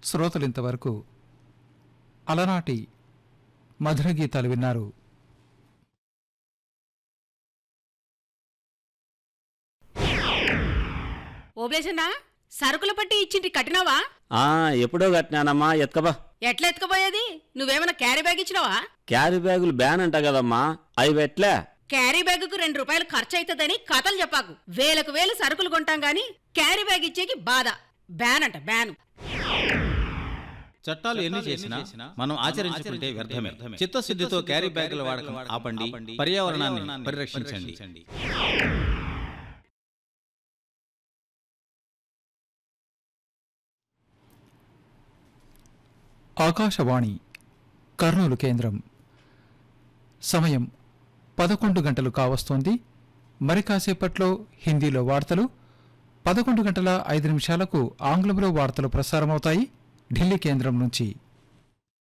శ్రోతలింతవరకు అలనాటి మధుర గీతాలు విన్నారు ఓబ్లేసన్నా సరుకుల పట్టి ఇచ్చింటి కట్టినావా ఆ ఎప్పుడో కట్టినానమ్మా ఎత్కబా ఎట్లా ఎత్తుకుపోయేది నువ్వేమైనా క్యారీ బ్యాగ్ ఇచ్చినావా క్యారీ బ్యాగులు బ్యాన్ అంట కదమ్మా అవి పెట్లే క్యారీ బ్యాగుకు రెండు రూపాయలు ఖర్చు అవుతుందని కథలు చెప్పాకు వేలకు వేలు సరుకులు కొంటాం గాని క్యారీ బ్యాగ్ ఇచ్చేకి బాధ బ్యాన్ అంట బ్యాన్ చట్టాలు ఎన్ని చేసినా మనం ఆచరించుకుంటే వ్యర్థమే చిత్తశుద్ధితో క్యారీ బ్యాగుల వాడకం ఆపండి పర్యావరణాన్ని పరిరక్షించండి ఆకాశవాణి కర్నూలు కేంద్రం సమయం పదకొండు గంటలు కావస్తోంది మరి కాసేపట్లో హిందీలో వార్తలు పదకొండు గంటల ఐదు నిమిషాలకు ఆంగ్లంలో వార్తలు ప్రసారమవుతాయి ఢిల్లీ కేంద్రం నుంచి